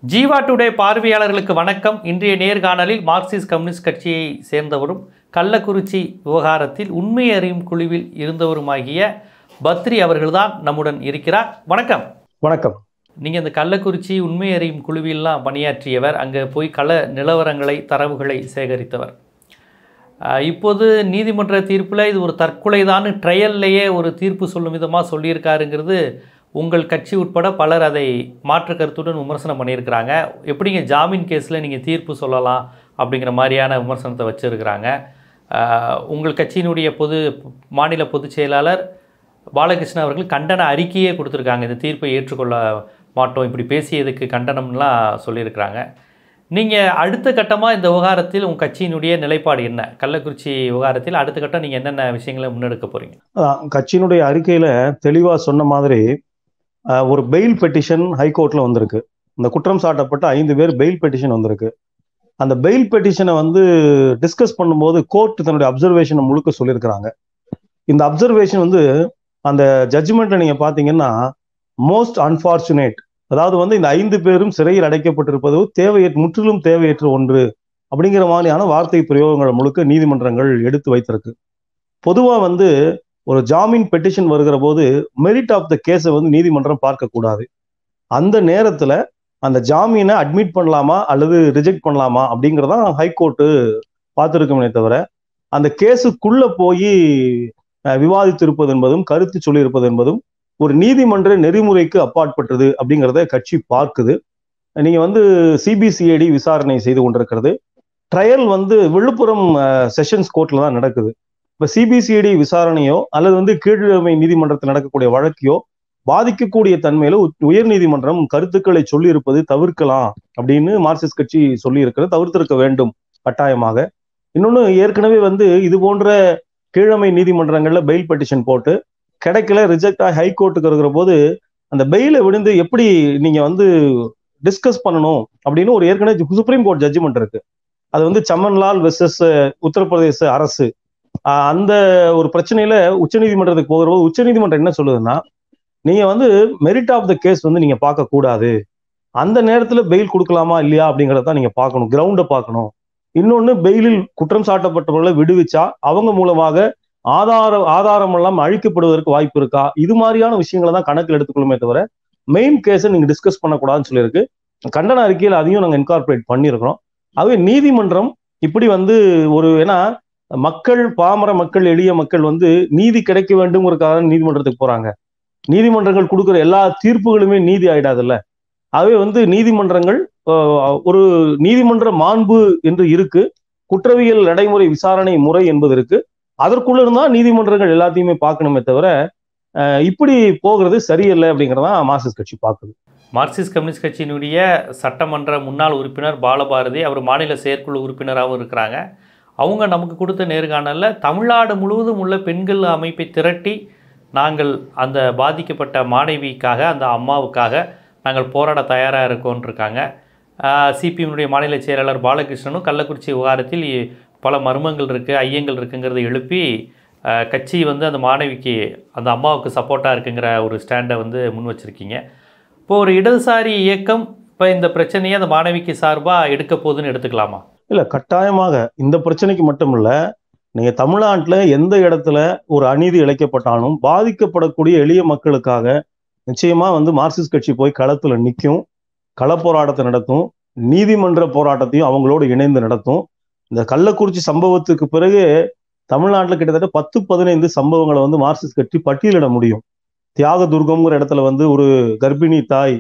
Jeeva today பார்வையாளர்களுக்கு வணக்கம் இன்றைய நேர்காணலில் மார்க்சிஸ்ட் கம்யூனிஸ்ட் கட்சியை சேர்ந்தவரும் கள்ளக்குறிச்சி விவகாரத்தில் உண்மை அறியும் குழுவில் இருந்தவருமாகிய பத்ரி அவர்கள்தான் நம்முடன் இருக்கிறார் வணக்கம் வணக்கம் நீங்கள் இந்த கள்ளக்குறிச்சி உண்மை அறியும் குழுவிலாம் பணியாற்றியவர் அங்கே போய் கள நிலவரங்களை தரவுகளை சேகரித்தவர் ஆஹ் இப்போது நீதிமன்ற தீர்ப்பில் இது ஒரு தற்கொலை தான் ட்ரையல்லையே ஒரு தீர்ப்பு சொல்லும் விதமாக சொல்லியிருக்காருங்கிறது உங்கள் கட்சி உட்பட பலர் அதை மாற்று கருத்துடன் விமர்சனம் பண்ணியிருக்கிறாங்க எப்படிங்க ஜாமீன் கேஸில் நீங்கள் தீர்ப்பு சொல்லலாம் அப்படிங்கிற மாதிரியான விமர்சனத்தை வச்சுருக்கிறாங்க உங்கள் கட்சியினுடைய பொது மாநில பொதுச் செயலாளர் பாலகிருஷ்ணன் அவர்கள் கண்டன அறிக்கையே கொடுத்துருக்காங்க இந்த தீர்ப்பை ஏற்றுக்கொள்ள மாட்டோம் இப்படி பேசியதுக்கு கண்டனம்லாம் சொல்லியிருக்கிறாங்க நீங்கள் அடுத்த கட்டமாக இந்த விவகாரத்தில் உங்கள் கட்சியினுடைய நிலைப்பாடு என்ன கள்ளக்குறிச்சி விவகாரத்தில் அடுத்த கட்டம் நீங்கள் என்னென்ன விஷயங்களை முன்னெடுக்க போகிறீங்க அஹ் கட்சியினுடைய அறிக்கையில தெளிவா சொன்ன மாதிரி அஹ், ஒரு பெயில் பெட்டிஷன் ஹைகோர்ட்ல வந்திருக்கு இந்த குற்றம் சாட்டப்பட்ட ஐந்து பேர் பெயில் பெட்டிஷன் வந்திருக்கு அந்த பெயில் பெட்டிஷனை வந்து டிஸ்கஸ் பண்ணும்போது கோர்ட் தன்னுடைய அப்சர்வேஷனை முழுக்க சொல்லியிருக்கிறாங்க இந்த அப்சர்வேஷன் வந்து அந்த ஜட்ஜ்மெண்ட்ல நீங்க பாத்தீங்கன்னா மோஸ்ட் அன்பார்ச்சுனேட் அதாவது வந்து இந்த ஐந்து பேரும் சிறையில் அடைக்கப்பட்டிருப்பது தேவையற்ற முற்றிலும் தேவையற்ற ஒன்று அப்படிங்கிற மாதிரியான வார்த்தை பிரயோகங்களை முழுக்க நீதிமன்றங்கள் எடுத்து வைத்திருக்கு பொதுவா வந்து ஒரு ஜாமீன் பெட்டிஷன் வருகிற போது மெரிட் ஆஃப் த கேஸை வந்து நீதிமன்றம் பார்க்கக்கூடாது அந்த நேரத்துல அந்த ஜாமீனை அட்மிட் பண்ணலாமா அல்லது ரிஜெக்ட் பண்ணலாமா அப்படிங்கிறதான் ஹைகோர்ட்டு பார்த்துருக்கோமே தவிர அந்த கேஸுக்குள்ள போய் விவாதித்திருப்பது என்பதும் கருத்து சொல்லியிருப்பது என்பதும் ஒரு நீதிமன்ற நெறிமுறைக்கு அப்பாற்பட்டது அப்படிங்கிறத கட்சி பார்க்குது நீங்க வந்து சிபிசிஐடி விசாரணை செய்து கொண்டிருக்கிறது ட்ரையல் வந்து விழுப்புரம் செஷன்ஸ் கோர்ட்ல தான் நடக்குது இப்ப சிபிசிஐடி விசாரணையோ அல்லது வந்து கீழ்மை நீதிமன்றத்தில் நடக்கக்கூடிய வழக்கையோ பாதிக்கக்கூடிய தன்மையில உயர் நீதிமன்றம் கருத்துக்களை சொல்லி இருப்பது தவிர்க்கலாம் அப்படின்னு மார்க்சிஸ்ட் கட்சி சொல்லி இருக்கிறது தவிர்த்திருக்க வேண்டும் கட்டாயமாக இன்னொன்னு ஏற்கனவே வந்து இது போன்ற கீழமை நீதிமன்றங்கள்ல பெயில் பெட்டிஷன் போட்டு கிடைக்கல ரிஜெக்ட் ஆகி ஹைகோர்ட்டுக்கு இருக்கிற போது அந்த பெயில விழுந்து எப்படி நீங்க வந்து டிஸ்கஸ் பண்ணணும் அப்படின்னு ஒரு ஏற்கனவே சுப்ரீம் கோர்ட் ஜட்ஜ்மெண்ட் இருக்கு அது வந்து சம்மன்லால் வெர்சஸ் உத்தரப்பிரதேச அரசு அந்த ஒரு பிரச்சனையில உச்சநீதிமன்றத்துக்கு போகிற போது உச்சநீதிமன்றம் என்ன சொல்லுதுன்னா நீங்க வந்து மெரிட் ஆஃப் த கேஸ் வந்து நீங்க பார்க்க கூடாது அந்த நேரத்துல பெயில் கொடுக்கலாமா இல்லையா அப்படிங்கறத நீங்க பார்க்கணும் கிரவுண்டை பார்க்கணும் இன்னொன்னு பெயிலில் குற்றம் சாட்டப்பட்டவர்களை விடுவிச்சா அவங்க மூலமாக ஆதார ஆதாரம் எல்லாம் அழிக்கப்படுவதற்கு வாய்ப்பு இருக்கா இது மாதிரியான விஷயங்களை தான் கணக்கில் எடுத்துக்கொள்ளுமே தவிர மெயின் கேஸை நீங்க டிஸ்கஸ் பண்ணக்கூடாதுன்னு சொல்லியிருக்கு கண்டன அறிக்கையில் அதையும் நாங்கள் இன்கார்பரேட் பண்ணியிருக்கிறோம் ஆகவே நீதிமன்றம் இப்படி வந்து ஒரு ஏன்னா மக்கள் பாமர மக்கள் எளிய மக்கள் வந்து நீதி கிடைக்க வேண்டும்ங்கிறதுக்காக நீதிமன்றத்துக்கு போறாங்க நீதிமன்றங்கள் கொடுக்குற எல்லா தீர்ப்புகளுமே நீதி ஆயிடாதுல்ல ஆகவே வந்து நீதிமன்றங்கள் ஒரு நீதிமன்ற மாண்பு என்று இருக்கு குற்றவியல் நடைமுறை விசாரணை முறை என்பது இருக்கு அதற்குள்ள இருந்தா நீதிமன்றங்கள் எல்லாத்தையுமே பார்க்கணுமே தவிர இப்படி போகிறது சரியில்லை அப்படிங்கிறதான் மார்க்சிஸ்ட் கட்சி பார்க்குது மார்க்சிஸ்ட் கம்யூனிஸ்ட் கட்சியினுடைய சட்டமன்ற முன்னாள் உறுப்பினர் பாலபாரதி அவர் மாநில செயற்குழு உறுப்பினராகவும் இருக்கிறாங்க அவங்க நமக்கு கொடுத்த நேர்காணலில் தமிழ்நாடு முழுவதும் உள்ள பெண்கள் அமைப்பை திரட்டி நாங்கள் அந்த பாதிக்கப்பட்ட மாணவிக்காக அந்த அம்மாவுக்காக நாங்கள் போராட தயாராக இருக்கோன்னு இருக்காங்க சிபிஎம்னுடைய மாநில செயலாளர் பாலகிருஷ்ணனும் கள்ளக்குறிச்சி விவகாரத்தில் பல மர்மங்கள் இருக்குது ஐயங்கள் இருக்குங்கிறத எழுப்பி கட்சி வந்து அந்த மாணவிக்கு அந்த அம்மாவுக்கு சப்போர்ட்டாக இருக்குங்கிற ஒரு ஸ்டாண்டை வந்து முன் வச்சுருக்கீங்க இப்போ ஒரு இடதுசாரி இயக்கம் இப்போ இந்த பிரச்சனையை அந்த மாணவிக்கு சார்பாக எடுக்க போகுதுன்னு எடுத்துக்கலாமா இல்லை கட்டாயமாக இந்த பிரச்சனைக்கு மட்டும் இல்லை நீங்கள் தமிழ்நாட்டில் எந்த இடத்துல ஒரு அநீதி இழைக்கப்பட்டாலும் பாதிக்கப்படக்கூடிய எளிய மக்களுக்காக நிச்சயமா வந்து மார்க்சிஸ்ட் கட்சி போய் களத்துல நிற்கும் கள போராட்டத்தை நடத்தும் நீதிமன்ற போராட்டத்தையும் அவங்களோடு இணைந்து நடத்தும் இந்த கள்ளக்குறிச்சி சம்பவத்துக்கு பிறகு தமிழ்நாட்டில் கிட்டத்தட்ட பத்து பதினைந்து சம்பவங்களை வந்து மார்க்சிஸ்ட் கட்சி பட்டியலிட முடியும் தியாக துர்கம்ங்கிற இடத்துல வந்து ஒரு கர்ப்பிணி தாய்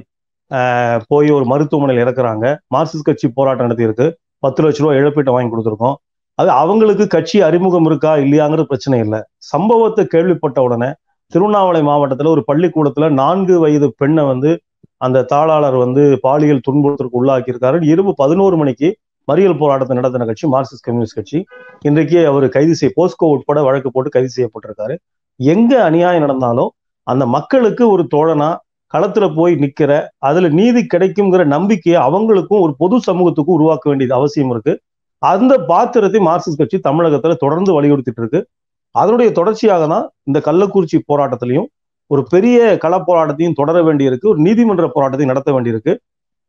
போய் ஒரு மருத்துவமனையில் இறக்குறாங்க மார்க்சிஸ்ட் கட்சி போராட்டம் நடத்தியிருக்கு பத்து லட்ச ரூபா இழப்பீட்டை வாங்கி கொடுத்துருக்கோம் அது அவங்களுக்கு கட்சி அறிமுகம் இருக்கா இல்லையாங்கிற பிரச்சனை இல்லை சம்பவத்தை கேள்விப்பட்ட உடனே திருவண்ணாமலை மாவட்டத்துல ஒரு பள்ளிக்கூடத்துல நான்கு வயது பெண்ணை வந்து அந்த தாளாளர் வந்து பாலியல் துன்புறுத்தலுக்கு உள்ளாக்கியிருக்காரு இரவு பதினோரு மணிக்கு மறியல் போராட்டத்தை நடத்தின கட்சி மார்க்சிஸ்ட் கம்யூனிஸ்ட் கட்சி இன்றைக்கு அவர் கைது செய்ய போஸ்கோ உட்பட வழக்கு போட்டு கைது செய்யப்பட்டிருக்காரு எங்க அநியாயம் நடந்தாலும் அந்த மக்களுக்கு ஒரு தோழனா களத்துல போய் நிக்கிற அதுல நீதி கிடைக்குங்கிற நம்பிக்கையை அவங்களுக்கும் ஒரு பொது சமூகத்துக்கும் உருவாக்க வேண்டியது அவசியம் இருக்கு அந்த பாத்திரத்தை மார்க்சிஸ்ட் கட்சி தமிழகத்துல தொடர்ந்து வலியுறுத்திட்டு இருக்கு அதனுடைய தொடர்ச்சியாக தான் இந்த கள்ளக்குறிச்சி போராட்டத்திலையும் ஒரு பெரிய கள போராட்டத்தையும் தொடர வேண்டியிருக்கு ஒரு நீதிமன்ற போராட்டத்தையும் நடத்த வேண்டியிருக்கு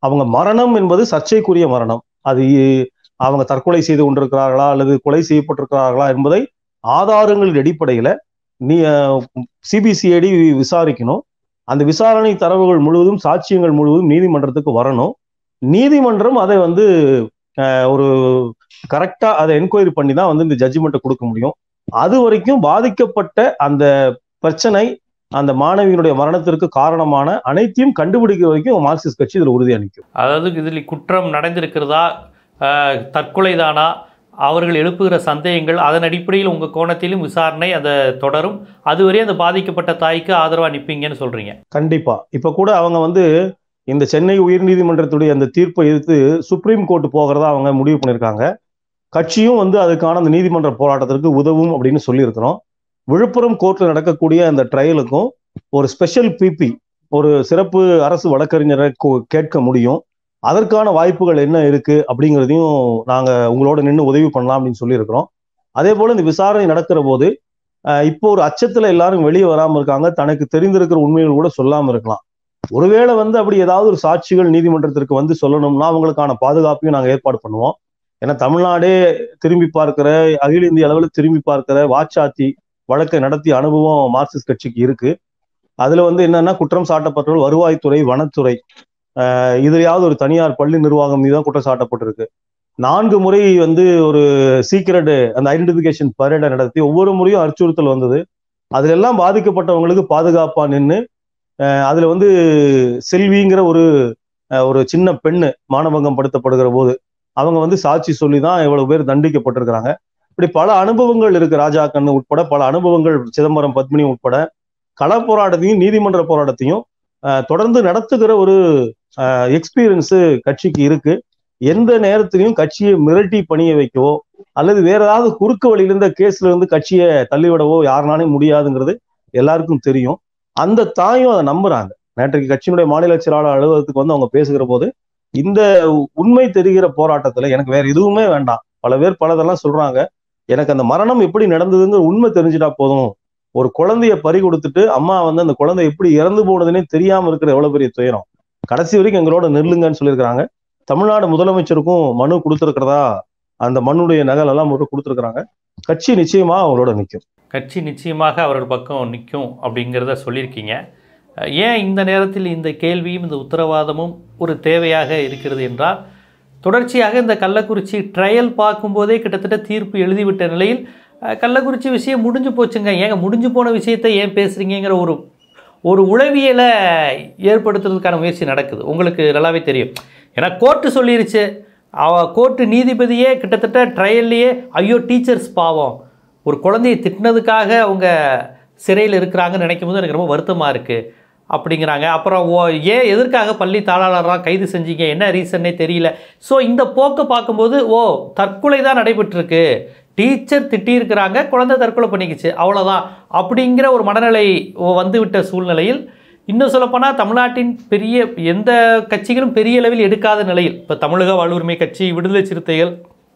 அவங்க மரணம் என்பது சர்ச்சைக்குரிய மரணம் அது இ- அவங்க தற்கொலை செய்து கொண்டிருக்கிறார்களா அல்லது கொலை செய்யப்பட்டிருக்கிறார்களா என்பதை ஆதாரங்களின் அடிப்படையில நீ சிபிசிஐடி விசாரிக்கணும் அந்த விசாரணை தரவுகள் முழுவதும் சாட்சியங்கள் முழுவதும் நீதிமன்றத்துக்கு வரணும் நீதிமன்றம் அதை வந்து அஹ், ஒரு கரெக்டா அதை என்கொயரி பண்ணி தான் வந்து இந்த ஜட்ஜ்மெண்ட்டை கொடுக்க முடியும் அது வரைக்கும் பாதிக்கப்பட்ட அந்த பிரச்சனை அந்த மாணவியினுடைய மரணத்திற்கு காரணமான அனைத்தையும் கண்டுபிடிக்கிற வரைக்கும் மார்க்சிஸ்ட் கட்சி இதுல உறுதியா நிற்கும் அதாவது இதில் குற்றம் நடந்திருக்கிறதா அஹ், தற்கொலை தானா அவர்கள் எழுப்புகிற சந்தேகங்கள் அதன் அடிப்படையில் உங்கள் கோணத்திலும் விசாரணை அதை தொடரும் அதுவரை அந்த பாதிக்கப்பட்ட தாய்க்கு ஆதரவாக நிற்பீங்கன்னு சொல்கிறீங்க கண்டிப்பா இப்ப கூட அவங்க வந்து இந்த சென்னை உயர்நீதிமன்றத்துடைய அந்த தீர்ப்பை எதிர்த்து சுப்ரீம் கோர்ட் போகிறதா அவங்க முடிவு பண்ணியிருக்காங்க கட்சியும் வந்து அதுக்கான அந்த நீதிமன்ற போராட்டத்திற்கு உதவும் அப்படின்னு சொல்லியிருக்கிறோம் விழுப்புரம் கோர்ட்ல நடக்கக்கூடிய அந்த ட்ரையலுக்கும் ஒரு ஸ்பெஷல் பிபி ஒரு சிறப்பு அரசு வழக்கறிஞரை கோ- கேட்க முடியும் அதற்கான வாய்ப்புகள் என்ன இருக்கு அப்படிங்கிறதையும் நாங்க உங்களோட நின்று உதவி பண்ணலாம் அப்படின்னு சொல்லியிருக்கிறோம் அதே போல இந்த விசாரணை நடக்கிற போது அஹ், இப்போ ஒரு அச்சத்துல எல்லாரும் வெளியே வராம இருக்காங்க தனக்கு தெரிந்திருக்கிற உண்மைகள் கூட சொல்லாம இருக்கலாம் ஒருவேளை வந்து அப்படி ஏதாவது ஒரு சாட்சிகள் நீதிமன்றத்திற்கு வந்து சொல்லணும்னா அவங்களுக்கான பாதுகாப்பையும் நாங்க ஏற்பாடு பண்ணுவோம் ஏன்னா தமிழ்நாடே திரும்பி பார்க்கிற அகில இந்திய அளவில் திரும்பி பார்க்கிற வாச்சாத்தி வழக்கை நடத்திய அனுபவம் மார்க்சிஸ்ட் கட்சிக்கு இருக்கு அதுல வந்து என்னன்னா குற்றம் சாட்டப்பட்டவர்கள் வருவாய்த்துறை வனத்துறை ஆஹ் இதுலயாவது ஒரு தனியார் பள்ளி நிர்வாகம் மீது தான் குற்றம் சாட்டப்பட்டிருக்கு நான்கு முறை வந்து ஒரு சீக்கிரட் அந்த ஐடென்டிபிகேஷன் பரேடை நடத்தி ஒவ்வொரு முறையும் அச்சுறுத்தல் வந்தது அதுல எல்லாம் பாதிக்கப்பட்டவங்களுக்கு பாதுகாப்பா நின்று அதுல வந்து செல்விங்கிற ஒரு அஹ், ஒரு சின்ன பெண்ணு மானபங்கம் படுத்தப்படுகிற போது அவங்க வந்து சாட்சி சொல்லி தான் இவ்வளவு பேர் தண்டிக்கப்பட்டிருக்கிறாங்க இப்படி பல அனுபவங்கள் இருக்கு ராஜா கண்ணு உட்பட பல அனுபவங்கள் சிதம்பரம் பத்மினி உட்பட கள போராட்டத்தையும் நீதிமன்ற போராட்டத்தையும் அஹ், தொடர்ந்து நடத்துகிற ஒரு எக்ஸ்பீரியன்ஸ் கட்சிக்கு இருக்கு எந்த நேரத்திலையும் கட்சியை மிரட்டி பணிய வைக்கவோ அல்லது வேற ஏதாவது குறுக்கு வழியில இருந்த கேஸ்ல இருந்து கட்சியை தள்ளிவிடவோ யாருனாலையும் முடியாதுங்கிறது எல்லாருக்கும் தெரியும் அந்த தாயும் அதை நம்புறாங்க நேற்றைக்கு கட்சியினுடைய மாநில செயலாளர் அலுவலகத்துக்கு வந்து அவங்க பேசுகிற போது இந்த உண்மை தெரிகிற போராட்டத்துல எனக்கு வேற எதுவுமே வேண்டாம் பல பேர் பலதெல்லாம் சொல்றாங்க எனக்கு அந்த மரணம் எப்படி நடந்ததுங்கிற உண்மை தெரிஞ்சுட்டா போதும் ஒரு குழந்தைய பறி கொடுத்துட்டு அம்மா வந்து அந்த குழந்தை எப்படி இறந்து போனதுன்னே தெரியாம இருக்கிற எவ்வளவு பெரிய துயரம் கடைசி வரைக்கும் எங்களோட நில்லுங்கன்னு சொல்லியிருக்கிறாங்க தமிழ்நாடு முதலமைச்சருக்கும் மனு கொடுத்திருக்கிறதா அந்த மனுடைய நகல் எல்லாம் கொடுத்திருக்கிறாங்க கட்சி நிச்சயமா அவங்களோட நிற்கும் கட்சி நிச்சயமாக அவர்கள் பக்கம் நிற்கும் அப்படிங்கிறத சொல்லியிருக்கீங்க அஹ் ஏன் இந்த நேரத்தில் இந்த கேள்வியும் இந்த உத்தரவாதமும் ஒரு தேவையாக இருக்கிறது என்றால் தொடர்ச்சியாக இந்த கள்ளக்குறிச்சி ட்ரையல் பார்க்கும்போதே கிட்டத்தட்ட தீர்ப்பு எழுதிவிட்ட நிலையில் அஹ், கள்ளக்குறிச்சி விஷயம் முடிஞ்சு போச்சுங்க ஏங்க முடிஞ்சு போன விஷயத்தை ஏன் பேசுகிறீங்கிற ஒரு ஒரு உளவியலை ஏற்படுத்துறதுக்கான முயற்சி நடக்குது உங்களுக்கு நல்லாவே தெரியும் ஏன்னா கோர்ட்டு சொல்லிருச்சு அவ கோர்ட்டு நீதிபதியே கிட்டத்தட்ட ட்ரையல்லையே ஐயோ டீச்சர்ஸ் பாவம் ஒரு குழந்தையை திட்டினதுக்காக அவங்க சிறையில் இருக்கிறாங்கன்னு நினைக்கும் போது எனக்கு ரொம்ப வருத்தமாக இருக்குது அப்படிங்கிறாங்க அப்புறம் ஓ ஏன் எதற்காக பள்ளி தாளாளராக கைது செஞ்சீங்க என்ன ரீசன்னே தெரியல ஸோ இந்த போக்கை பார்க்கும்போது ஓ தற்கொலை தான் நடைபெற்றிருக்கு டீச்சர் திட்டியிருக்கிறாங்க குழந்தை தற்கொலை பண்ணிக்கிச்சு அவ்வளோதான் அப்படிங்கிற ஒரு மனநிலை வந்துவிட்ட சூழ்நிலையில் இன்னும் சொல்லப்போனால் தமிழ்நாட்டின் பெரிய எந்த கட்சிகளும் பெரிய அளவில் எடுக்காத நிலையில் இப்போ தமிழக வாழ்வுரிமை கட்சி விடுதலை சிறுத்தைகள்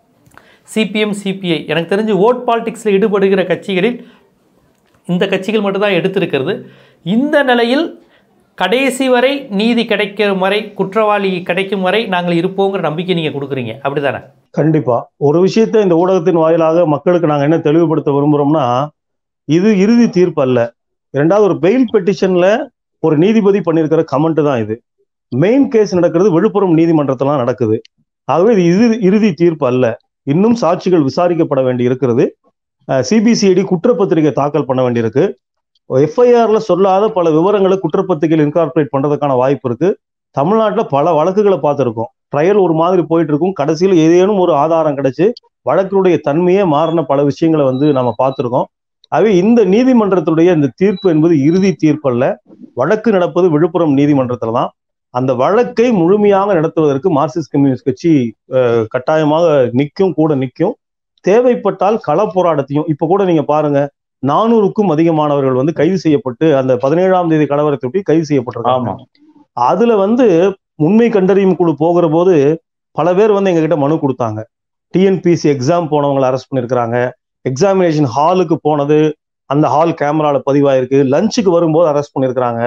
சிபிஎம் சிபிஐ எனக்கு தெரிஞ்சு ஓட் பாலிடிக்ஸில் ஈடுபடுகிற கட்சிகளில் இந்த கட்சிகள் மட்டும்தான் எடுத்திருக்கிறது இந்த நிலையில் கடைசி வரை நீதி கிடைக்கும் வரை குற்றவாளி கிடைக்கும் வரை நாங்கள் இருப்போங்கிற நம்பிக்கை நீங்கள் கொடுக்குறீங்க அப்படி தானே கண்டிப்பா ஒரு விஷயத்தை இந்த ஊடகத்தின் வாயிலாக மக்களுக்கு நாங்க என்ன தெளிவுபடுத்த விரும்புறோம்னா இது இறுதி தீர்ப்பு அல்ல இரண்டாவது ஒரு பெயில் பெட்டிஷன்ல ஒரு நீதிபதி பண்ணியிருக்கிற கமெண்ட் தான் இது மெயின் கேஸ் நடக்கிறது விழுப்புரம் நீதிமன்றத்திலாம் நடக்குது ஆகவே இது இறுதி இறுதி தீர்ப்பு அல்ல இன்னும் சாட்சிகள் விசாரிக்கப்பட வேண்டி இருக்கிறது சிபிசிஐடி குற்றப்பத்திரிகை தாக்கல் பண்ண வேண்டியிருக்கு எஃப்ஐஆர்ல சொல்லாத பல விவரங்களை குற்றப்பத்திரிகையில் இன்கார்பரேட் பண்றதுக்கான வாய்ப்பு இருக்கு தமிழ்நாட்டில் பல வழக்குகளை பார்த்துருக்கோம் ட்ரையல் ஒரு மாதிரி போயிட்டு இருக்கும் கடைசியில் ஏதேனும் ஒரு ஆதாரம் கிடைச்சு வழக்கினுடைய தன்மையே மாறின பல விஷயங்களை வந்து நம்ம பார்த்துருக்கோம் ஆகவே இந்த நீதிமன்றத்துடைய இந்த தீர்ப்பு என்பது இறுதி தீர்ப்பு அல்ல வழக்கு நடப்பது விழுப்புரம் நீதிமன்றத்துல தான் அந்த வழக்கை முழுமையாக நடத்துவதற்கு மார்க்சிஸ்ட் கம்யூனிஸ்ட் கட்சி அஹ், கட்டாயமாக நிற்கும் கூட நிற்கும் தேவைப்பட்டால் கள போராட்டத்தையும் இப்ப கூட நீங்க பாருங்க நானூறுக்கும் அதிகமானவர்கள் வந்து கைது செய்யப்பட்டு அந்த பதினேழாம் தேதி கலவரத்தை கைது செய்யப்பட்டிருக்காங்க அதுல வந்து உண்மை கண்டறியும் குழு போகிற போது பல பேர் வந்து எங்ககிட்ட மனு கொடுத்தாங்க டிஎன்பிசி எக்ஸாம் போனவங்களை அரெஸ்ட் பண்ணிருக்கிறாங்க எக்ஸாமினேஷன் ஹாலுக்கு போனது அந்த ஹால் கேமரால பதிவாயிருக்கு லஞ்சுக்கு வரும்போது அரெஸ்ட் பண்ணிருக்கிறாங்க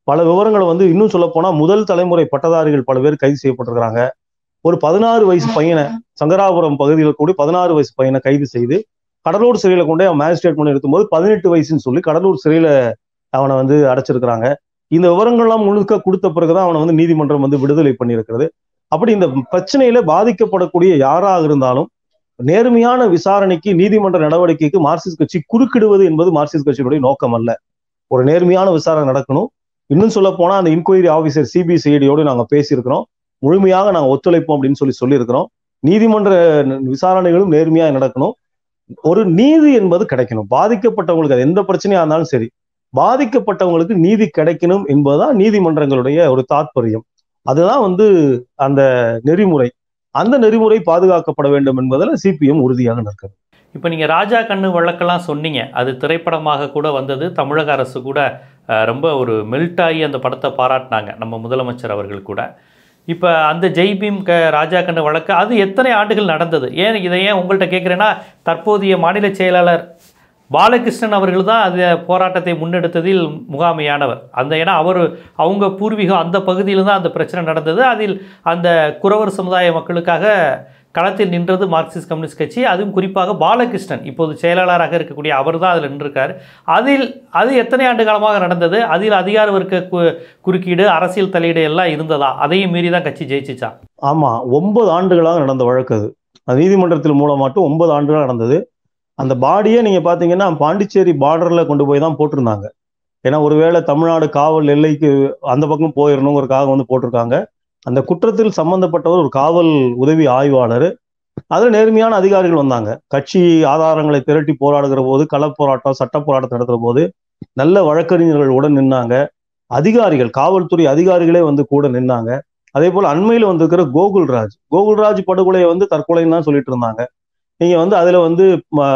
பல விவரங்களை வந்து இன்னும் சொல்ல போனா முதல் தலைமுறை பட்டதாரிகள் பல பேர் கைது செய்யப்பட்டிருக்கிறாங்க ஒரு பதினாறு வயசு பையனை சங்கராபுரம் பகுதியில் கூடி பதினாறு வயசு பையனை கைது செய்து கடலூர் சிறையில கொண்டு அவன் மேஜிஸ்ட்ரேட் பண்ணி நிறுத்தும்போது பதினெட்டு வயசுன்னு சொல்லி கடலூர் சிறையில அவனை வந்து அடைச்சிருக்கிறாங்க இந்த விவரங்கள்லாம் முழுக்க கொடுத்த பிறகுதான் அவனை வந்து நீதிமன்றம் வந்து விடுதலை பண்ணியிருக்கிறது அப்படி இந்த பிரச்சனையில பாதிக்கப்படக்கூடிய யாராக இருந்தாலும் நேர்மையான விசாரணைக்கு நீதிமன்ற நடவடிக்கைக்கு மார்க்சிஸ்ட் கட்சி குறுக்கிடுவது என்பது மார்க்சிஸ்ட் கட்சியினுடைய நோக்கம் அல்ல ஒரு நேர்மையான விசாரணை நடக்கணும் இன்னும் சொல்ல போனா அந்த இன்கொயரி ஆபீசர் சிபிசிஐடியோடு நாங்க பேசியிருக்கிறோம் முழுமையாக நாங்க ஒத்துழைப்போம் அப்படின்னு சொல்லி சொல்லியிருக்கிறோம் நீதிமன்ற விசாரணைகளும் நேர்மையா நடக்கணும் ஒரு நீதி என்பது கிடைக்கணும் பாதிக்கப்பட்டவங்களுக்கு அது எந்த பிரச்சனையா இருந்தாலும் சரி பாதிக்கப்பட்டவங்களுக்கு நீதி கிடைக்கணும் என்பதுதான் நீதிமன்றங்களுடைய ஒரு தாத்பரியம் அதுதான் வந்து அந்த நெறிமுறை அந்த நெறிமுறை பாதுகாக்கப்பட வேண்டும் என்பதில் சிபிஎம் உறுதியாக நிற்கிறது இப்போ நீங்கள் ராஜா கண்ணு வழக்கெல்லாம் சொன்னீங்க அது திரைப்படமாக கூட வந்தது தமிழக அரசு கூட அஹ், ரொம்ப ஒரு மெல்ட் ஆகி அந்த படத்தை பாராட்டினாங்க நம்ம முதலமைச்சர் அவர்கள் கூட இப்போ அந்த ஜெய்பீம் க ராஜா கண்ணு வழக்கு அது எத்தனை ஆண்டுகள் நடந்தது ஏன் இதை ஏன் உங்கள்கிட்ட கேட்குறேன்னா தற்போதைய மாநில செயலாளர் பாலகிருஷ்ணன் அவர்கள் தான் அந்த போராட்டத்தை முன்னெடுத்ததில் முகாமையானவர் அந்த ஏன்னா அவர் அவங்க பூர்வீகம் அந்த பகுதியில் தான் அந்த பிரச்சனை நடந்தது அதில் அந்த குறவர் சமுதாய மக்களுக்காக களத்தில் நின்றது மார்க்சிஸ்ட் கம்யூனிஸ்ட் கட்சி அதுவும் குறிப்பாக பாலகிருஷ்ணன் இப்போது செயலாளராக இருக்கக்கூடிய அவர் தான் அதில் நின்றிருக்கார் அதில் அது எத்தனை ஆண்டு காலமாக நடந்தது அதில் அதிகார வர்க்க கு குறுக்கீடு அரசியல் தலையீடு எல்லாம் இருந்ததா அதையும் மீறி தான் கட்சி ஜெயிச்சிச்சா ஆமா ஒன்பது ஆண்டுகளாக நடந்த வழக்கு அது அது நீதிமன்றத்தில் மூலம் மட்டும் ஒன்பது ஆண்டுகள் நடந்தது அந்த பாடியே நீங்க பாத்தீங்கன்னா பாண்டிச்சேரி பார்டர்ல கொண்டு போய் தான் போட்டிருந்தாங்க ஏன்னா ஒருவேளை தமிழ்நாடு காவல் எல்லைக்கு அந்த பக்கம் போயிடணுங்கிறதுக்காக வந்து போட்டிருக்காங்க அந்த குற்றத்தில் சம்பந்தப்பட்டவர் ஒரு காவல் உதவி ஆய்வாளர் அதுல நேர்மையான அதிகாரிகள் வந்தாங்க கட்சி ஆதாரங்களை திரட்டி போராடுகிற போது களப்போராட்டம் சட்ட போராட்டம் நடத்துற போது நல்ல வழக்கறிஞர்கள் உடன் நின்னாங்க அதிகாரிகள் காவல்துறை அதிகாரிகளே வந்து கூட நின்னாங்க அதே போல அண்மையில வந்திருக்கிற கோகுல்ராஜ் கோகுல்ராஜ் படுகொலையை வந்து தற்கொலைன்னு தான் சொல்லிட்டு இருந்தாங்க நீங்க வந்து அதுல வந்து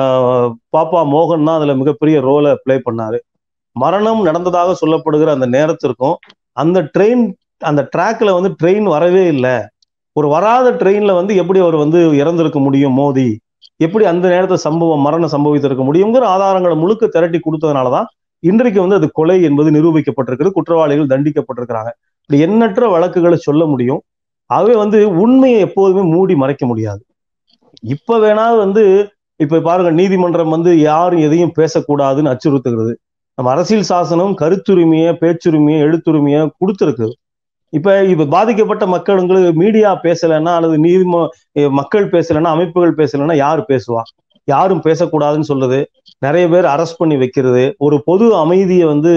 ம- பாப்பா மோகன் தான் அதுல மிகப்பெரிய ரோலை ப்ளே பண்ணாரு மரணம் நடந்ததாக சொல்லப்படுகிற அந்த நேரத்திற்கும் அந்த ட்ரெயின் அந்த ட்ராக்ல வந்து ட்ரெயின் வரவே இல்லை ஒரு வராத ட்ரெயின்ல வந்து எப்படி அவர் வந்து இறந்திருக்க முடியும் மோதி எப்படி அந்த நேரத்தில் சம்பவம் மரணம் சம்பவித்திருக்க முடியுங்கிற ஆதாரங்களை முழுக்க திரட்டி கொடுத்ததுனாலதான் இன்றைக்கு வந்து அது கொலை என்பது நிரூபிக்கப்பட்டிருக்கிறது குற்றவாளிகள் தண்டிக்கப்பட்டிருக்கிறாங்க இப்படி எண்ணற்ற வழக்குகளை சொல்ல முடியும் ஆகவே வந்து உண்மையை எப்போதுமே மூடி மறைக்க முடியாது இப்ப வேணா வந்து இப்ப பாருங்க நீதிமன்றம் வந்து யாரும் எதையும் பேசக்கூடாதுன்னு அச்சுறுத்துகிறது நம்ம அரசியல் சாசனம் கருத்துரிமையை பேச்சுரிமையை எழுத்துரிமையை கொடுத்துருக்கு இப்ப இப்ப பாதிக்கப்பட்ட மக்களுங்களுக்கு மீடியா பேசலைன்னா அல்லது நீதிம அஹ் மக்கள் பேசலைன்னா அமைப்புகள் பேசலைன்னா யார் பேசுவா யாரும் பேசக்கூடாதுன்னு சொல்றது நிறைய பேர் அரெஸ்ட் பண்ணி வைக்கிறது ஒரு பொது அமைதியை வந்து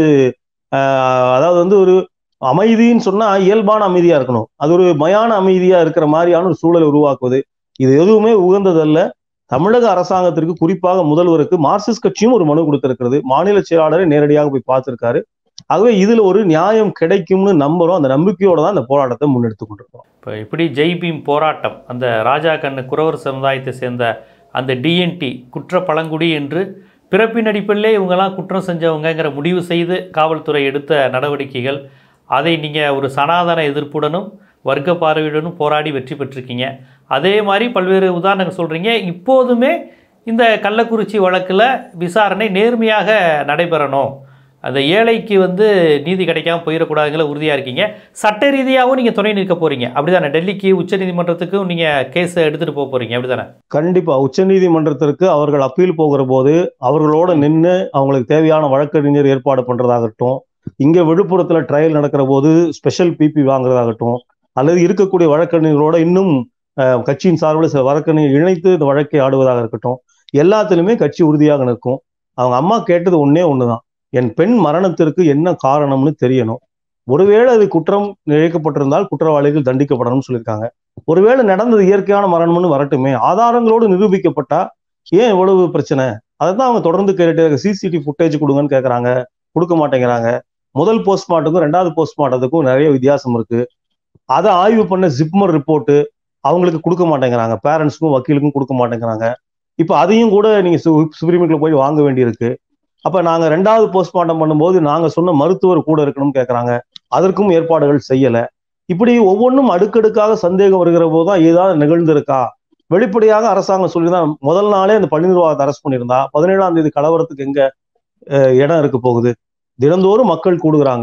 ஆஹ் அதாவது வந்து ஒரு அமைதின்னு சொன்னா இயல்பான அமைதியா இருக்கணும் அது ஒரு மயான அமைதியா இருக்கிற மாதிரியான ஒரு சூழலை உருவாக்குவது இது எதுவுமே உகந்ததல்ல தமிழக அரசாங்கத்திற்கு குறிப்பாக முதல்வருக்கு மார்க்சிஸ்ட் கட்சியும் ஒரு மனு கொடுத்திருக்கிறது மாநில செயலாளரை நேரடியாக போய் பார்த்திருக்காரு ஆகவே இதுல ஒரு நியாயம் கிடைக்கும்னு நம்புறோம் அந்த நம்பிக்கையோட தான் இந்த போராட்டத்தை முன்னெடுத்து கொண்டிருக்கோம் இப்போ இப்படி ஜெய் பீம் போராட்டம் அந்த ராஜா கண்ணு குறவர் சமுதாயத்தை சேர்ந்த அந்த டிஎன்டி குற்ற பழங்குடி என்று பிறப்பின் அடிப்படையிலே இவங்கெல்லாம் குற்றம் செஞ்சவங்கங்கிற முடிவு செய்து காவல்துறை எடுத்த நடவடிக்கைகள் அதை நீங்கள் ஒரு சனாதன எதிர்ப்புடனும் வர்க்க பார்வையுடனும் போராடி வெற்றி பெற்றிருக்கீங்க அதே மாதிரி பல்வேறு உதாரணங்கள் சொல்கிறீங்க இப்போதுமே இந்த கள்ளக்குறிச்சி வழக்கில் விசாரணை நேர்மையாக நடைபெறணும் அந்த ஏழைக்கு வந்து நீதி கிடைக்காம போயிடக்கூடாதுங்கிற உறுதியாக இருக்கீங்க சட்ட ரீதியாகவும் நீங்கள் துணை நிற்க போகிறீங்க அப்படிதானே டெல்லிக்கு உச்சநீதிமன்றத்துக்கும் நீங்கள் கேஸை எடுத்துகிட்டு போக போகிறீங்க அப்படிதானே கண்டிப்பா உச்சநீதிமன்றத்திற்கு அவர்கள் அப்பீல் போகிற போது அவர்களோட நின்று அவங்களுக்கு தேவையான வழக்கறிஞர் ஏற்பாடு பண்றதாகட்டும் இங்க விழுப்புரத்துல ட்ரையல் நடக்கிற போது ஸ்பெஷல் பிபி வாங்குறதாகட்டும் அல்லது இருக்கக்கூடிய வழக்கறிஞர்களோட இன்னும் அஹ், கட்சியின் சார்பில் சில வழக்கறிஞர் இணைத்து இந்த வழக்கை ஆடுவதாக இருக்கட்டும் எல்லாத்திலுமே கட்சி உறுதியாக நிற்கும் அவங்க அம்மா கேட்டது ஒன்னே ஒண்ணுதான் என் பெண் மரணத்திற்கு என்ன காரணம்னு தெரியணும் ஒருவேளை அது குற்றம் இழைக்கப்பட்டிருந்தால் குற்றவாளிகள் தண்டிக்கப்படணும்னு சொல்லியிருக்காங்க ஒருவேளை நடந்தது இயற்கையான மரணம்னு வரட்டுமே ஆதாரங்களோடு நிரூபிக்கப்பட்டா ஏன் இவ்வளவு பிரச்சனை அதை தான் அவங்க தொடர்ந்து கேட்டுட்டு சிசிடிவி ஃபுட்டேஜ் கொடுங்கன்னு கேட்கறாங்க கொடுக்க மாட்டேங்கிறாங்க முதல் போஸ்ட்மார்ட்டத்துக்கும் ரெண்டாவது போஸ்ட்மார்ட்டத்துக்கும் நிறைய வித்தியாசம் இருக்கு அதை ஆய்வு பண்ண ஜிப்மர் ரிப்போர்ட்டு அவங்களுக்கு கொடுக்க மாட்டேங்கிறாங்க பேரண்ட்ஸுக்கும் வக்கீலுக்கும் கொடுக்க மாட்டேங்கிறாங்க இப்போ அதையும் கூட நீங்க சுப்ரீம் கோர்ட்ல போய் வாங்க வேண்டியிருக்கு அப்ப நாங்க ரெண்டாவது போஸ்ட்மார்ட்டம் பண்ணும்போது நாங்க சொன்ன மருத்துவர் கூட இருக்கணும்னு கேட்கறாங்க அதற்கும் ஏற்பாடுகள் செய்யல இப்படி ஒவ்வொன்றும் அடுக்கடுக்காக சந்தேகம் வருகிற போதுதான் ஏதாவது நிகழ்ந்திருக்கா வெளிப்படையாக அரசாங்கம் சொல்லிதான் முதல் நாளே அந்த பள்ளி நிர்வாகத்தை அரெஸ்ட் பண்ணியிருந்தா பதினேழாம் தேதி கலவரத்துக்கு எங்க அஹ், இடம் இருக்க போகுது தினந்தோறும் மக்கள் கூடுகிறாங்க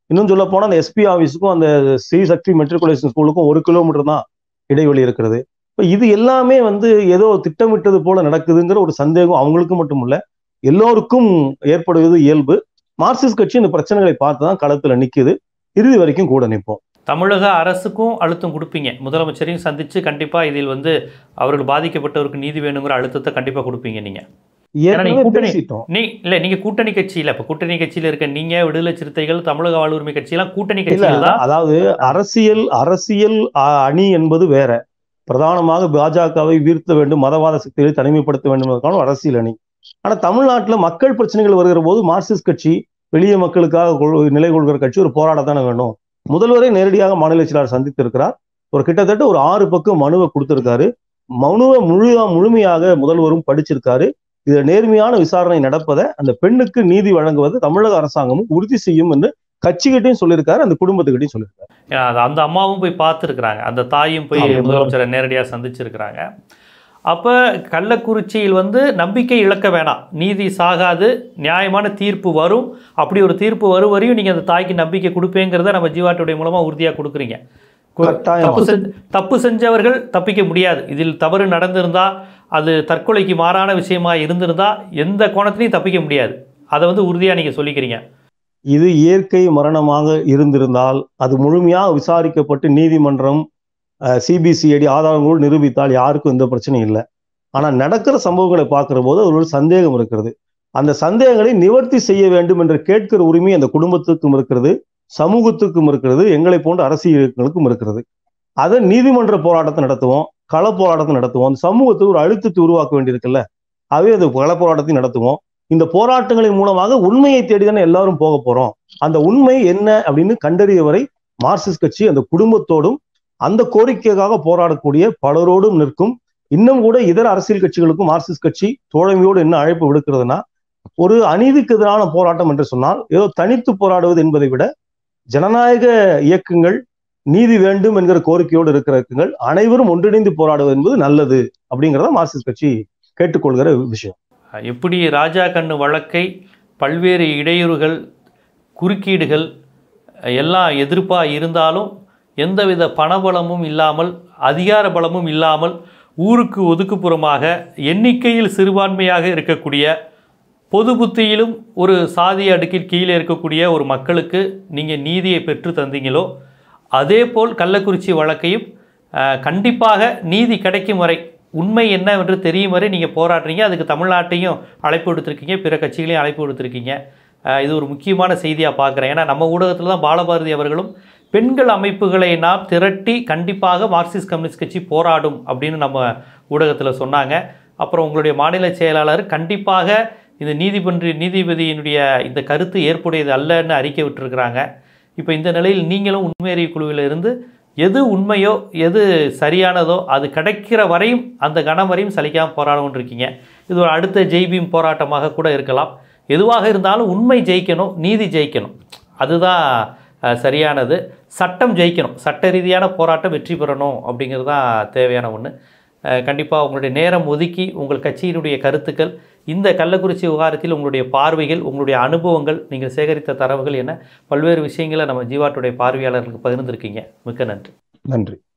இன்னும் சொல்ல போனா அந்த எஸ்பி ஆஃபீஸுக்கும் அந்த ஸ்ரீ சக்தி மெட்ரிகுலேஷன் ஸ்கூலுக்கும் ஒரு கிலோமீட்டர் தான் இடைவெளி இருக்கிறது இப்போ இது எல்லாமே வந்து ஏதோ திட்டமிட்டது போல நடக்குதுங்கிற ஒரு சந்தேகம் அவங்களுக்கு மட்டும் இல்ல எல்லோருக்கும் ஏற்படுவது இயல்பு மார்க்சிஸ்ட் கட்சி இந்த பிரச்சனைகளை பார்த்து தான் களத்துல நிக்குது இறுதி வரைக்கும் கூட நிற்போம் தமிழக அரசுக்கும் அழுத்தம் கொடுப்பீங்க முதலமைச்சரையும் சந்திச்சு கண்டிப்பா இதில் வந்து அவர்கள் பாதிக்கப்பட்டவருக்கு நீதி வேணுங்கிற அழுத்தத்தை கண்டிப்பா கொடுப்பீங்க நீங்க ஏற்கனவே கூட்டணி- பேசிட்டோம் நீ இல்ல நீங்க கூட்டணி கட்சியில இப்ப கூட்டணி கட்சியில இருக்க நீங்க விடுதலை சிறுத்தைகள் தமிழக வாழ்வுரிமை கட்சியெல்லாம் கூட்டணி இல்ல கட்சிகள் தான் அதாவது அரசியல் அரசியல் அ- அணி என்பது வேற பிரதானமாக பாஜகவை வீழ்த்த வேண்டும் மதவாத சக்திகளை தனிமைப்படுத்த வேண்டும் என்பதற்கான ஒரு அரசியல் அணி ஆனா தமிழ்நாட்டுல மக்கள் பிரச்சனைகள் வருகிற போது மார்க்சிஸ்ட் கட்சி எளிய மக்களுக்காக கொள்- நிலை கொள்கிற கட்சி ஒரு போராடத்தானே வேணும் முதல்வரை நேரடியாக மாநில செயலாளர் சந்தித்திருக்கிறார் ஒரு கிட்டத்தட்ட ஒரு ஆறு பக்கம் மனுவை கொடுத்திருக்காரு மனுவை முழுமையா முழுமையாக முதல்வரும் படிச்சிருக்காரு இதுல நேர்மையான விசாரணை நடப்பதை அந்த பெண்ணுக்கு நீதி வழங்குவது தமிழக அரசாங்கமும் உறுதி செய்யும் என்று கட்சிகிட்டையும் சொல்லியிருக்காரு அந்த குடும்பத்துக்கிட்டையும் சொல்லியிருக்காரு ஏன்னா, அது அந்த அம்மாவும் போய் பார்த்துருக்குறாங்க அந்த தாயும் போய் ஆமா. முதலமைச்சரை நேரடியாக சந்திச்சிருக்கிறாங்க அப்போ கள்ளக்குறிச்சியில் வந்து நம்பிக்கை இழக்க வேணாம் நீதி சாகாது நியாயமான தீர்ப்பு வரும் அப்படி ஒரு தீர்ப்பு வரும் வரையும் நீங்கள் அந்த தாய்க்கு நம்பிக்கை கொடுப்பேங்கிறத நம்ம ஜீவாட்டுடைய மூலமாக உறுதியாக கொடுக்குறீங்க கு- கட்டாயமா. தப்பு செஞ்ச தப்பு செஞ்சவர்கள் தப்பிக்க முடியாது இதில் தவறு நடந்திருந்தா அது தற்கொலைக்கு மாறான விஷயமா இருந்திருந்தா எந்த கோணத்திலையும் தப்பிக்க முடியாது அதை வந்து உறுதியாக நீங்கள் சொல்லிக்கிறீங்க இது இயற்கை மரணமாக இருந்திருந்தால் அது முழுமையாக விசாரிக்கப்பட்டு நீதிமன்றம் சிபிசிஐடி ஆதாரங்களோடு நிரூபித்தால் யாருக்கும் எந்த பிரச்சனையும் இல்லை ஆனா நடக்கிற சம்பவங்களை பார்க்கிற போது ஒரு சந்தேகம் இருக்கிறது அந்த சந்தேகங்களை நிவர்த்தி செய்ய வேண்டும் என்று கேட்கிற உரிமை அந்த குடும்பத்துக்கும் இருக்கிறது சமூகத்துக்கும் இருக்கிறது எங்களை போன்ற அரசியலுக்கும் இருக்கிறது அதை நீதிமன்ற போராட்டத்தை நடத்துவோம் கள போராட்டத்தை நடத்துவோம் அந்த சமூகத்துக்கு ஒரு அழுத்தத்தை உருவாக்க வேண்டியிருக்குல்ல அதே அந்த கள போராட்டத்தை நடத்துவோம் இந்த போராட்டங்களின் மூலமாக உண்மையை தேடி தானே எல்லாரும் போக போறோம் அந்த உண்மை என்ன அப்படின்னு கண்டறிய வரை மார்க்சிஸ்ட் கட்சி அந்த குடும்பத்தோடும் அந்த கோரிக்கைக்காக போராடக்கூடிய பலரோடும் நிற்கும் இன்னும் கூட இதர அரசியல் கட்சிகளுக்கும் மார்க்சிஸ்ட் கட்சி தோழமையோடு என்ன அழைப்பு விடுக்கிறதுனா ஒரு அநீதிக்கு எதிரான போராட்டம் என்று சொன்னால் ஏதோ தனித்து போராடுவது என்பதை விட ஜனநாயக இயக்கங்கள் நீதி வேண்டும் என்கிற கோரிக்கையோடு இருக்கிற இயக்கங்கள் அனைவரும் ஒன்றிணைந்து போராடுவது என்பது நல்லது அப்படிங்கிறத மார்க்சிஸ்ட் கட்சி கேட்டுக்கொள்கிற விஷயம் எப்படி ராஜா கண்ணு வழக்கை பல்வேறு இடையூறுகள் குறுக்கீடுகள் எல்லாம் எதிர்ப்பாக இருந்தாலும் எந்தவித பணபலமும் இல்லாமல் அதிகார பலமும் இல்லாமல் ஊருக்கு ஒதுக்குப்புறமாக எண்ணிக்கையில் சிறுபான்மையாக இருக்கக்கூடிய பொது புத்தியிலும் ஒரு சாதி அடுக்கில் கீழே இருக்கக்கூடிய ஒரு மக்களுக்கு நீங்கள் நீதியை பெற்று தந்தீங்களோ அதேபோல் கள்ளக்குறிச்சி வழக்கையும் அஹ், கண்டிப்பாக நீதி கிடைக்கும் வரை உண்மை என்னவென்று தெரியும் வரை நீங்கள் போராடுறீங்க அதுக்கு தமிழ்நாட்டையும் அழைப்பு விடுத்திருக்கீங்க பிற கட்சிகளையும் அழைப்பு விடுத்திருக்கீங்க அஹ், இது ஒரு முக்கியமான செய்தியாக பார்க்குறேன் ஏன்னா நம்ம ஊடகத்தில் தான் பாலபாரதி அவர்களும் பெண்கள் அமைப்புகளை நாம் திரட்டி கண்டிப்பாக மார்க்சிஸ்ட் கம்யூனிஸ்ட் கட்சி போராடும் அப்படின்னு நம்ம ஊடகத்தில் சொன்னாங்க அப்புறம் உங்களுடைய மாநில செயலாளர் கண்டிப்பாக இந்த நீதிபதி நீதிபதியினுடைய இந்த கருத்து ஏற்புடையது அல்லன்னு அறிக்கை விட்டுருக்குறாங்க இப்போ இந்த நிலையில் நீங்களும் உண்மையறி குழுவில் இருந்து எது உண்மையோ எது சரியானதோ அது கிடைக்கிற வரையும் அந்த கணம் வரையும் சலிக்காமல் போராடணும்னு இருக்கீங்க இது ஒரு அடுத்த ஜெய்பீம் போராட்டமாக கூட இருக்கலாம் எதுவாக இருந்தாலும் உண்மை ஜெயிக்கணும் நீதி ஜெயிக்கணும் அதுதான் அஹ், சரியானது சட்டம் ஜெயிக்கணும் சட்ட ரீதியான போராட்டம் வெற்றி பெறணும் அப்படிங்கிறது தான் தேவையான ஒன்று கண்டிப்பாக உங்களுடைய நேரம் ஒதுக்கி உங்கள் கட்சியினுடைய கருத்துக்கள் இந்த கள்ளக்குறிச்சி விவகாரத்தில் உங்களுடைய பார்வைகள் உங்களுடைய அனுபவங்கள் நீங்கள் சேகரித்த தரவுகள் என பல்வேறு விஷயங்களை நம்ம ஜீவாட்டுடைய பார்வையாளர்களுக்கு பகிர்ந்திருக்கீங்க மிக்க நன்றி நன்றி